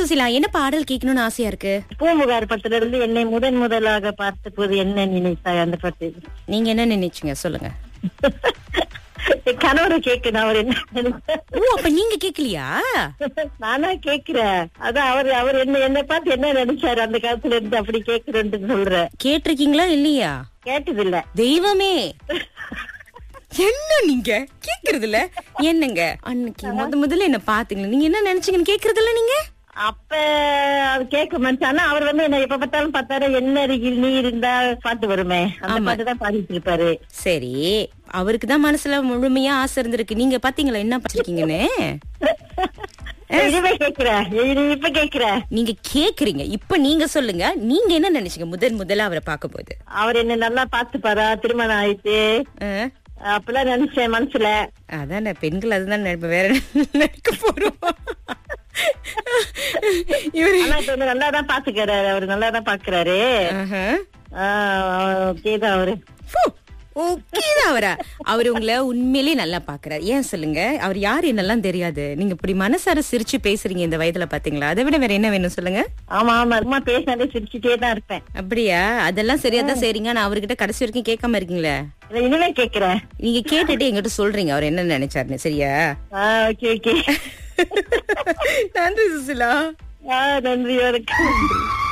சுசிலா என்ன பாடல் கேட்கணும்னு ஆசையா இருக்கு பூமுகார் படத்துல இருந்து என்னை முதன் முதலாக பார்த்த போது என்ன நினைத்தாய் அந்த பாட்டு நீங்க என்ன நினைச்சீங்க சொல்லுங்க என் கணவரை கேட்கணும் அவர் என்ன நினைச்சார். ஓ அப்ப நீங்க கேக்கலையா நானா கேக்குறேன் அதான் அவர் அவர் என்ன என்ன பார்த்து என்ன நினைச்சாரு அந்த காலத்துல இருந்து அப்படி கேக்குறேன்னு சொல்றேன் கேட்டிருக்கீங்களா இல்லையா கேட்டது இல்ல தெய்வமே என்ன நீங்க கேக்குறது இல்ல என்னங்க அன்னைக்கு முத முதல்ல என்ன பாத்தீங்களா நீங்க என்ன நினைச்சீங்கன்னு கேக்குறது இல்ல நீங்க அப்ப அது கேட்க மாட்டான் ஆனா அவர் வந்து என்ன எப்ப பார்த்தாலும் பார்த்தாரு என்ன அருகில் நீ இருந்தா பாட்டு வருமே அந்த ஆமா. பாட்டு தான் பாடிட்டு இருப்பாரு சரி அவருக்கு தான் மனசுல முழுமையா ஆசை இருந்திருக்கு நீங்க பாத்தீங்களா என்ன படிச்சிருக்கீங்கன்னு இனிமே கேக்குறேன் இனி இப்ப கேக்குறேன் நீங்க கேக்குறீங்க இப்ப நீங்க சொல்லுங்க நீங்க என்ன நினைச்சீங்க முதன் முதல்ல அவரை பார்க்கும்போது அவர் என்ன நல்லா பாத்துப்பாரா திருமணம் ஆயிட்டு ஆ? அப்பெல்லாம் நினைச்சேன் மனசுல அதானே பெண்கள் அதுதான் நினைப்ப வேற என்ன நினைக்க போறோம் இவரு ஆனா இப்ப வந்து நல்லா தான் பாத்துக்கிறாரு அவரு நல்லா தான் பாக்குறாரு ஆஹா. ஓகேதான் அவரு ஃபு, ஓகேதான் அவரா அவர் உங்களை உண்மையிலேயே நல்லா பாக்குறாரு ஏன் சொல்லுங்க அவர் யாரு என்னெல்லாம் தெரியாது நீங்க இப்படி மனசார சிரிச்சு பேசுறீங்க இந்த வயதுல பாத்தீங்களா அதை விட வேற என்ன வேணும் சொல்லுங்க ஆமா ஆமா அம்மா பேசினாலே சிரிச்சுட்டே தான் இருப்பேன் அப்படியா அதெல்லாம் சரியா தான் செய்றீங்க ஆனா அவர்கிட்ட கடைசி வரைக்கும் கேட்காம இருக்கீங்களே இல்ல, இனிமே கேக்குறேன் நீங்க கேட்டுட்டு எங்கிட்ட சொல்றீங்க அவர் என்ன நினைச்சாருன்னு சரியா ஓகே ஓகே நன்றி சுசிலா நன்றி வணக்கம்